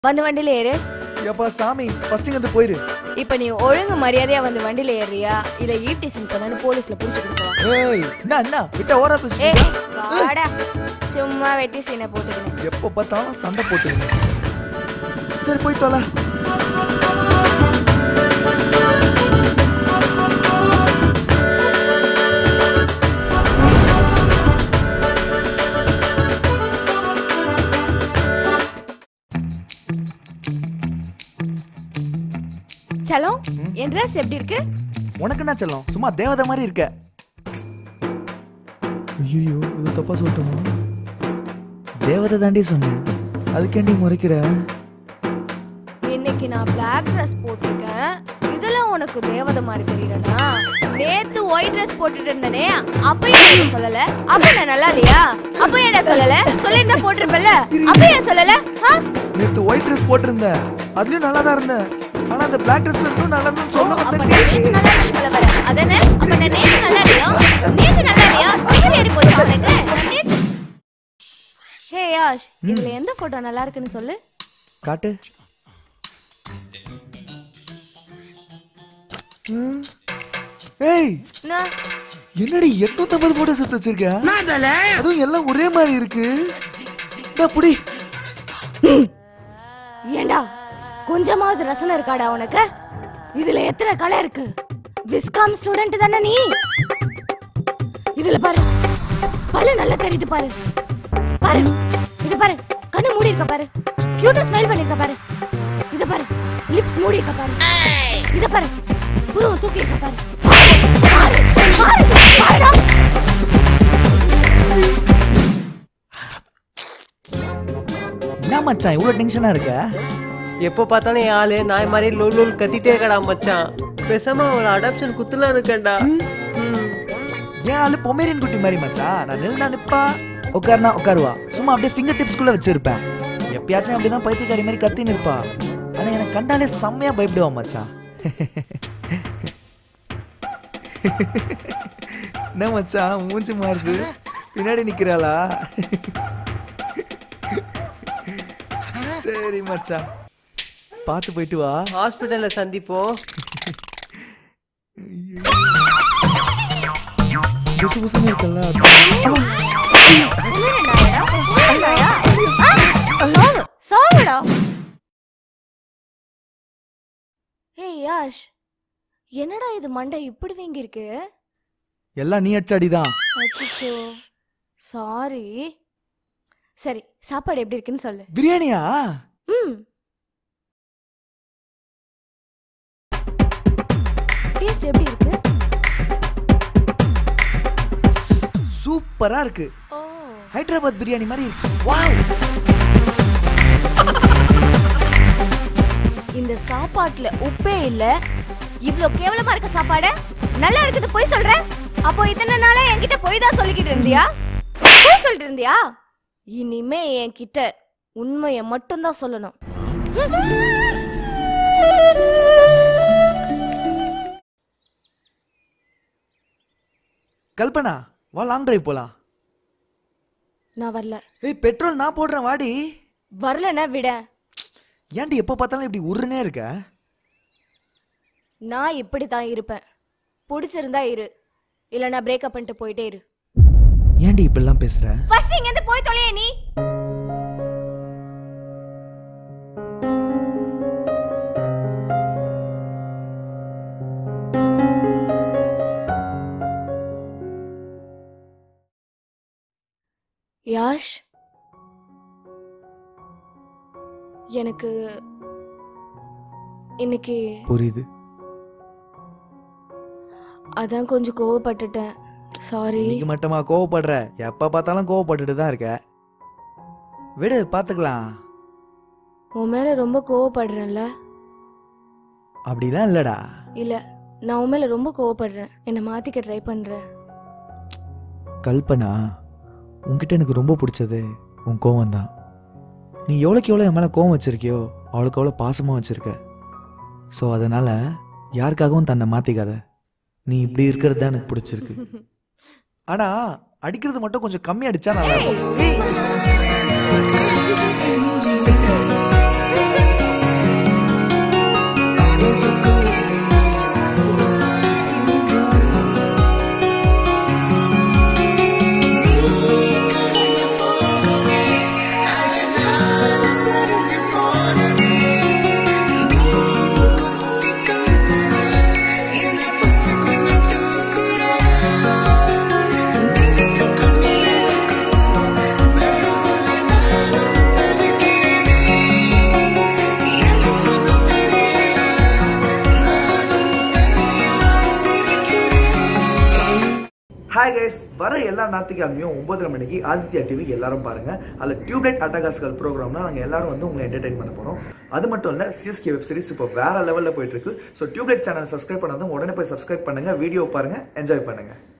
வந்து வண்டியில ஏறு ஏப்பா சாமி ஃபர்ஸ்ட் இங்க இருந்து போயிரு இப்ப நீ ஒழுங்கு மரியாதையா வந்து வண்டியில ஏறியா இல்ல ஈவ்டீசிங் பண்ணனு போலீஸ்ல புடிச்சு கொடுக்கலாம் ஏய் என்ன என்ன விட்ட ஓரா ஏ பேசுறீங்க வாடா சும்மா வெட்டி சீனை போட்டுக்கணும் எப்போ பார்த்தாலும் சண்டை போட்டுருங்க சரி போய் தொலை சலம் என் ட்ரெஸ் எப்படி இருக்கு உனக்கு என்ன செல்லம் சும்மா தேவதை மாதிரி இருக்க ஐயோ இது தப்பா சொல்லட்டுமா தேவதை தாண்டி சொன்னேன் அதுக்கேண்டி முறைக்கிற இன்னைக்கு நான் Black Dress போட்டிருக்கேன் இதெல்லாம் உனக்கு தேவதை மாதிரி தெரியலனா நேத்து ஒயிட் Dress போட்டுட்டு இருந்தனே அப்பயும் நீ சொல்லல அப்ப நான் நல்லா இல்லையா அப்ப என்ன சொல்லல சொல்லிருந்தா போட்டிருப்பல அப்ப ஏன் சொல்லல ஆ? நேத்து ஒயிட் ட்ரெஸ் போட்டிருந்தேன் அதுலயும் நல்லா தான் இருந்தேன் ஆனா அந்த பிளாக் ட்ரெஸ்ல இருந்தும் நல்லா இருந்துன்னு சொல்ல அப்ப வந்தேன் நான் நேத்து நல்லா இல்லைன்னு சொல்ல வரேன் அதானே அப்ப நான் நேத்து நல்லா இல்லையா நேத்து நல்லா இல்லையா திமிர் ஏறி போச்சு அவனுக்கு நான் நேத்து ஹே யாஷ் இதுல எந்த போட்டோ நல்லா இருக்குன்னு சொல்லு காட்டு ம். ஏய் நான் என்னடி எட்நூத்தம்பது போட்டோ எடுத்து வச்சிருக்க அதுவும் எல்லாம் ஒரே மாதிரி இருக்கு இந்தா புடி ஏண்டா கொஞ்சமாவது ரசனை இருக்காடா உனக்கு இதுல எத்தனை கலை இருக்கு விஸ்காம் ஸ்டூடெண்ட் தானே நீ இதுல பாரு பல்லு நல்லா தெரியுது பாரு பாரு இது பாரு கண்ணு மூடி இருக்க பாரு கியூட்டா ஸ்மைல் பண்ணிருக்க பாரு இத பாரு லிப்ஸ் மூடி இருக்க பாரு இத பாரு புருவம் தூக்கி இருக்க பாரு பாரு, பாரு, பாருடா. என்ன மச்சான் இவ்வளவு டென்ஷனா இருக்க எப்போ பார்த்தாலும் என் ஆளு நாய் மாதிரி லோல் லோல் கத்திட்டே இருக்கடா மச்சான் பேசாம அவளை அடாப்ஷன் குத்துலாம் இருக்கேன்டா ஏன் ஆளு பொமேரியன் குட்டி மாதிரி மச்சான் நான் நில்லுனா நிப்பா உட்காருனா உட்காருவா சும்மா அப்படியே ஃபிங்கர் டிப்ஸ்குள்ள வச்சிருப்பேன் எப்பயாச்சும் அப்படிதான் பைத்தியக்காரி மாதிரி கத்தின்னு இருப்பா ஆனா எனக்கு கண்டாலே செம்மையா பயப்படுவான் மச்சான் என்ன மச்சான் மூஞ்சி மாறுது பின்னாடி நிக்கிறாளா சரி மச்சான் பார்த்து போயிட்டு வா ஹாஸ்பிட்டல்ல சந்திப்போம் புசு புசுன்னு இருக்கல்ல என்னடா நாயா? என்ன நாயா? ஆ, சாவு, சாவுடா. ஏய் யாஷ் என்னடா இது மண்டை இப்படி வீங்கி இருக்கு எல்லாம் நீ அடிச்சாடிதான் அச்சோ சாரி சரி சாப்பாடு எப்படி இருக்குன்னு சொல்லு பிரியாணியா ம் டேஸ்ட் எப்படி இருக்கு சூப்பரா இருக்கு ஓ ஹைதராபாத் பிரியாணி மாதிரி இருக்கு வாவ் இந்த சாப்பாட்டுல உப்பே இல்ல இவ்ளோ கேவலமா இருக்க சாப்பாடு நல்லா இருக்குது போய் சொல்ற அப்போ இத்தனை நாளா என்கிட்ட போய் தான் சொல்லிக்கிட்டு இருந்தியா போய் சொல்லிட்டு இருந்தியா இனிமே என்கிட்ட உண்மையை மட்டும்தான் சொல்லணும் கல்பனா வா லாங் டிரைவ் போலாம் நான் வரல ஏய் பெட்ரோல் நான் போடுறேன் வாடி வரலன்னா விட ஏன்டி எப்போ பார்த்தாலும் இப்படி உருனே இருக்க நான் இப்படி தான் இருப்பேன் பிடிச்சிருந்தா இரு இல்லைன்னா பிரேக்கப் பண்ணிட்டு போயிட்டே இரு ஏன்டி இப்படிலாம் பேசுற ஃபர்ஸ்ட் இங்க இருந்து போய் தொலைய நீ யாஷ் எனக்கு இன்னைக்கு புரியுது அதான் கொஞ்சம் கோவப்பட்டுட்டேன் சாரி இன்னைக்கு மட்டுமா கோவப்படுற எப்ப பார்த்தாலும் கோவப்பட்டுட்டு தான் இருக்க விடு பாத்துக்கலாம் உன் மேல ரொம்ப கோவப்படுறேன்ல அப்படிலாம் இல்லடா இல்ல நான் உன் மேல ரொம்ப கோவப்படுறேன் என்னை மாத்திக்க ட்ரை பண்றேன் கல்பனா உன்கிட்ட எனக்கு ரொம்ப பிடிச்சது உன் கோவம் தான் நீ எவ்வளோக்கு எவ்வளோ என் மேலே கோவம் வச்சிருக்கியோ அவளுக்கு அவ்வளோ பாசமாக வச்சிருக்க ஸோ அதனால யாருக்காகவும் தன்னை மாற்றிக்காத நீ இப்படி இருக்கிறது தான் எனக்கு பிடிச்சிருக்கு ஆனா அடிக்கிறது மட்டும் கொஞ்சம் கம்மி அடிச்சா நல்லா இருக்கும் ஏய், ஹாய் கைஸ் வர எல்லா ஞாயிற்றுக்கிழமையும் ஒன்பதரை மணிக்கு ஆதித்யா டிவி எல்லாரும் பாருங்க அதில் டியூப்லைட் அட்டகாஸ்கள் ப்ரோக்ராம்ல நாங்கள் எல்லாரும் வந்து உங்களை என்டர்டைன் பண்ண போகிறோம் அது மட்டும் இல்லை சிஎஸ்கே வெப் சீரிஸ் இப்போ வேற லெவலில் போயிட்டு இருக்கு ஸோ டியூப்லைட் சேனல் சப்ஸ்கிரைப் பண்ணாதான் உடனே போய் சப்ஸ்கிரைப் பண்ணுங்க வீடியோ பாருங்க என்ஜாய் பண்ணுங்க